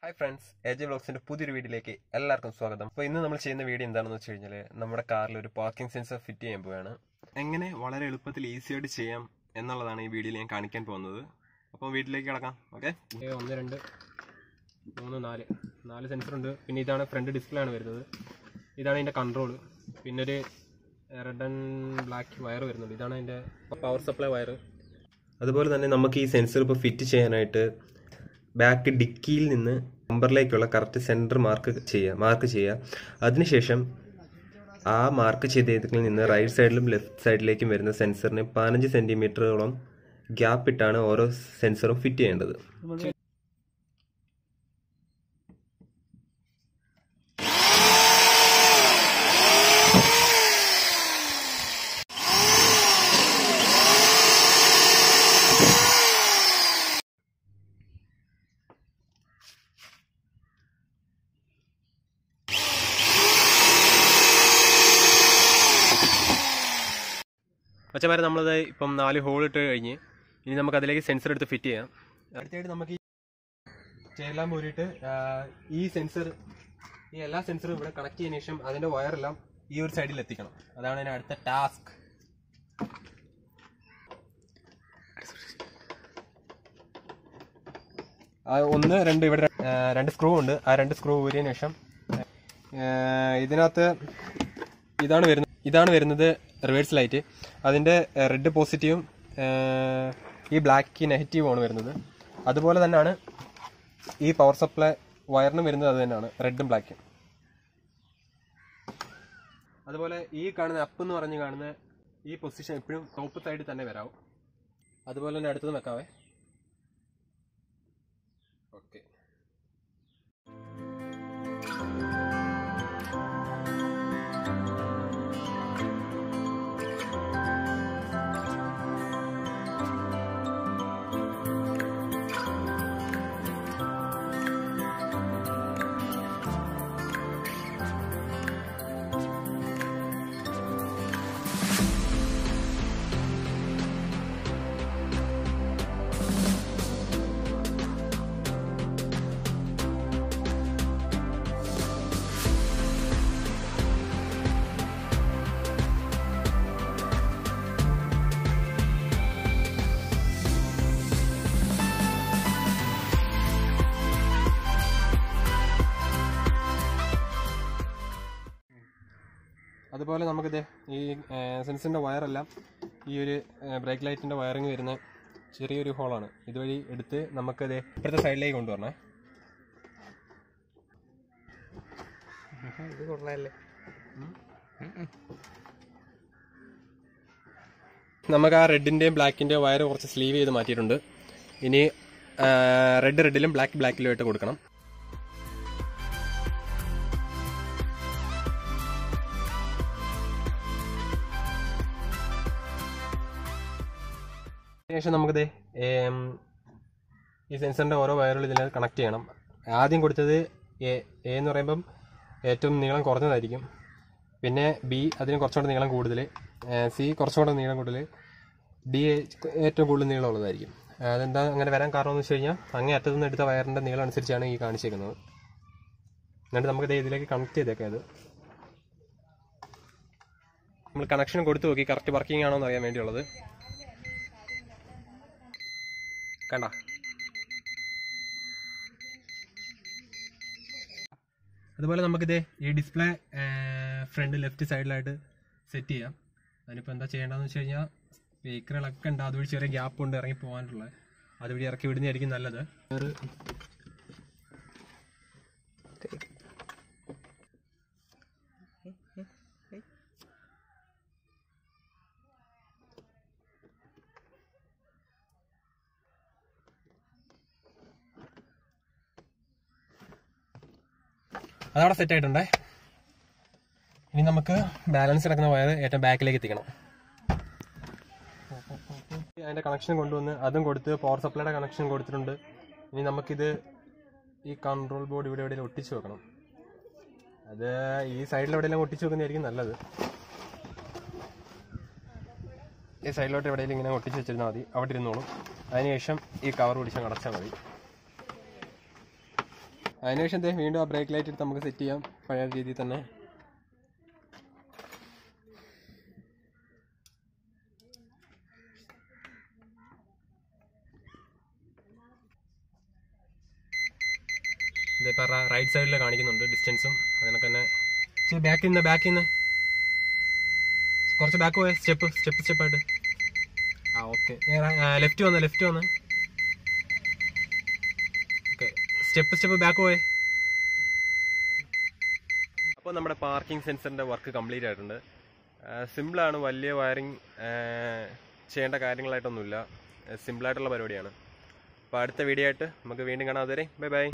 hi friends AJ വ്ളോഗ്സിന്റെ പുതിയൊരു വീഡിയോയിലേക്ക് എല്ലാവർക്കും സ്വാഗതം അപ്പോൾ ഇന്ന് നമ്മൾ ചെയ്യുന്ന വീഡിയോ എന്താണെന്ന് വെച്ച് കഴിഞ്ഞാൽ നമ്മുടെ കാറിൽ ഒരു പാർക്കിംഗ് സെൻസർ ഫിറ്റ് ചെയ്യാൻ പോവുകയാണ് എങ്ങനെ വളരെ എളുപ്പത്തിൽ ഈസി ആയിട്ട് ചെയ്യാം എന്നുള്ളതാണ് ഈ വീഡിയോയിൽ ഞാൻ കാണിക്കാൻ പോകുന്നത് അപ്പോൾ വീട്ടിലേക്ക് കിടക്കാം ഓക്കെ ഏ, ഒന്ന് രണ്ട് മൂന്ന് നാല് നാല് സെൻസർ ഉണ്ട് പിന്നെ ഇതാണ് ഫ്രണ്ട് ഡിസ്പ്ലേ ആണ് വരുന്നത് ഇതാണ് ഇതിൻ്റെ കൺട്രോൾ പിന്നെ ഒരു റെഡ് ആൻഡ് ബ്ലാക്ക് വയർ വരുന്നുണ്ട് ഇതാണ് അതിൻ്റെ പവർ സപ്ലൈ വയർ അതുപോലെ തന്നെ നമുക്ക് ഈ സെൻസർ ഇപ്പോൾ ഫിറ്റ് ചെയ്യാനായിട്ട് ബാക്ക് ഡിക്കിയിൽ നിന്ന് നമ്പറിലേക്കുള്ള കറക്റ്റ് സെൻറ്റർ മാർക്ക് ചെയ്യുക മാർക്ക് ചെയ്യുക അതിനുശേഷം ആ മാർക്ക് ചെയ്തതിൽ നിന്ന് റൈറ്റ് സൈഡിലും ലെഫ്റ്റ് സൈഡിലേക്കും വരുന്ന സെൻസറിന് പതിനഞ്ച് സെൻറ്റിമീറ്ററോളം ഗ്യാപ്പ് ഇട്ടാണ് ഓരോ സെൻസറും ഫിറ്റ് ചെയ്യേണ്ടത് പച്ചമാരെ നമ്മളത് ഇപ്പം നാല് ഹോൾ ഇട്ട് കഴിഞ്ഞ് ഇനി നമുക്ക് അതിലേക്ക് സെൻസർ എടുത്ത് ഫിറ്റ് ചെയ്യാം അടുത്തായിട്ട് നമുക്ക് ഈ ചെയർലാമ്പ് ഊരിയിട്ട് ആ, ഈ സെൻസർ ഈ എല്ലാ സെൻസറും ഇവിടെ കണക്ട് ചെയ്തതിനു ശേഷം അതിൻ്റെ വയറെല്ലാം ഈ ഒരു സൈഡിൽ എത്തിക്കണം അതാണ് ഇതിന് അടുത്ത ടാസ്ക് ഒന്ന് രണ്ട് ഇവിടെ ആ, രണ്ട് സ്ക്രൂ ഉണ്ട് ആ രണ്ട് സ്ക്രൂ ഊരിയതിനു ശേഷം ആ, ഇതിനകത്ത് ഇതാണ് വരുന്നത് ഇതാണ് വരുന്നത് റിവേഴ്സ് ലൈറ്റ് അതിൻ്റെ റെഡ് പോസിറ്റീവും ഈ ബ്ലാക്ക് നെഗറ്റീവും ആണ് വരുന്നത് അതുപോലെ തന്നെയാണ് ഈ പവർ സപ്ലൈ വയറിനും വരുന്നത് അത് തന്നെയാണ് റെഡും ബ്ലാക്കും അതുപോലെ ഈ കാണുന്ന അപ്പ് എന്ന് പറഞ്ഞ് കാണുന്ന ഈ പൊസിഷൻ എപ്പോഴും ടോപ്പ് സൈഡിൽ തന്നെ വരാവും അതുപോലെ തന്നെ അടുത്തത് വെക്കാവേ ഓക്കെ അതുപോലെ നമുക്കിത് ഈ സെൻസിൻ്റെ വയറെല്ലാം ഈ ഒരു ബ്രേക്ക് ലൈറ്റിൻ്റെ വയറിങ് വരുന്ന ചെറിയൊരു ഹോളാണ് ഇതുവഴി എടുത്ത് നമുക്കത് ഇപ്പുറത്തെ സൈഡിലേക്ക് കൊണ്ടുവരണേ ഇത് കൊള്ളാല്ലേ നമുക്ക് ആ റെഡിൻ്റെയും ബ്ലാക്കിൻ്റെയും വയർ കുറച്ച് സ്ലീവ് ചെയ്ത് മാറ്റിയിട്ടുണ്ട് ഇനി റെഡ് റെഡിലും ബ്ലാക്ക് ബ്ലാക്കിലും ആയിട്ട് കൊടുക്കണം ശേഷം നമുക്കിത് ഏം, ഈ സെൻസറിൻ്റെ ഓരോ വയറുകൾ ഇതിൽ കണക്ട് ചെയ്യണം ആദ്യം കൊടുത്തത് എ എ എന്ന് പറയുമ്പം ഏറ്റവും നീളം കുറഞ്ഞതായിരിക്കും പിന്നെ ബി അതിന് കുറച്ചുകൂടെ നീളം കൂടുതൽ സി കുറച്ചുകൂടെ നീളം കൂടുതൽ ഡി ഏറ്റവും കൂടുതൽ നീളമുള്ളതായിരിക്കും അതെന്താ അങ്ങനെ വരാൻ കാരണം എന്ന് വെച്ച് കഴിഞ്ഞാൽ അങ്ങേ അറ്റത്തു നിന്ന് എടുത്ത വയറിൻ്റെ നീളം അനുസരിച്ചാണ് ഈ കാണിച്ചേക്കുന്നത് എന്നിട്ട് നമുക്ക് ദേ ഇതിലേക്ക് കണക്ട് ചെയ്തേക്കാം അത് നമ്മൾ കണക്ഷൻ കൊടുത്തു നോക്കി കറക്റ്റ് വർക്കിംഗ് ആണോ എന്ന് അറിയാൻ വേണ്ടിയുള്ളത് കണ്ട അതുപോലെ നമുക്കിത് ഈ ഡിസ്പ്ലേ ഫ്രണ്ട് ലെഫ്റ്റ് സൈഡിലായിട്ട് സെറ്റ് ചെയ്യാം അതിനിപ്പോൾ എന്താ ചെയ്യേണ്ടതെന്ന് വെച്ച് കഴിഞ്ഞാൽ സ്പീക്കറുകളൊക്കെ ഉണ്ട് അതുവഴി ചെറിയ ഗ്യാപ്പ് ഉണ്ട് ഇറങ്ങി പോകാനുള്ളത് അതുവഴി ഇറക്കി വിടുന്നതായിരിക്കും നല്ലത് ഒരു അതവിടെ സെറ്റ് ആയിട്ടുണ്ടേ ഇനി നമുക്ക് ബാലൻസ് കിടക്കുന്ന വയർ ഏറ്റവും ബാക്കിലേക്ക് എത്തിക്കണം അതിന്റെ കണക്ഷൻ കൊണ്ടുവന്ന് അതും കൊടുത്ത് പവർ സപ്ലൈയുടെ കണക്ഷൻ കൊടുത്തിട്ടുണ്ട് ഇനി നമുക്കിത് ഈ കൺട്രോൾ ബോർഡ് ഇവിടെ എവിടെയെങ്കിലും ഒട്ടിച്ചു വെക്കണം അത് ഈ സൈഡിൽ എവിടെയെങ്കിലും ഒട്ടിച്ചു വെക്കുന്നതായിരിക്കും നല്ലത് ഈ സൈഡിലോട്ട് എവിടെയെങ്കിലും ഇങ്ങനെ ഒട്ടിച്ച് വെച്ചിരുന്നാൽ മതി അവിടെ ഇരുന്നോളും അതിനുശേഷം ഈ കവർ പിടിച്ച് അടച്ചാൽ മതി അതിനുശേഷം ദേ വീണ്ടും ആ ബ്രേക്ക് ലൈറ്റ് എടുത്ത് നമുക്ക് സെറ്റ് ചെയ്യാം പഴയ രീതിയിൽ തന്നെ ഇതിപ്പോൾ റൈറ്റ് സൈഡിൽ കാണിക്കുന്നുണ്ട് ഡിസ്റ്റൻസും അതിനൊക്കെ തന്നെ ബാക്കിൽ നിന്ന് ബാക്കിൽ നിന്ന് കുറച്ച് ബാക്ക് പോയ സ്റ്റെപ്പ് സ്റ്റെപ്പ് സ്റ്റെപ്പായിട്ട് ആ ഓക്കെ ലെഫ്റ്റ് വന്ന് ലെഫ്റ്റ് വന്ന് ഓക്കെ സ്റ്റെപ്പ് സ്റ്റെപ്പ് ബാക്ക് പോയേ അപ്പോൾ നമ്മുടെ പാർക്കിംഗ് സെൻസറിൻ്റെ വർക്ക് കംപ്ലീറ്റ് ആയിട്ടുണ്ട് സിമ്പിളാണ് വലിയ വയറിങ് ചെയ്യേണ്ട കാര്യങ്ങളായിട്ടൊന്നുമില്ല സിമ്പിളായിട്ടുള്ള പരിപാടിയാണ് അപ്പോൾ അടുത്ത വീഡിയോ ആയിട്ട് നമുക്ക് വീണ്ടും കാണാം അതുവരെ ബൈ ബൈ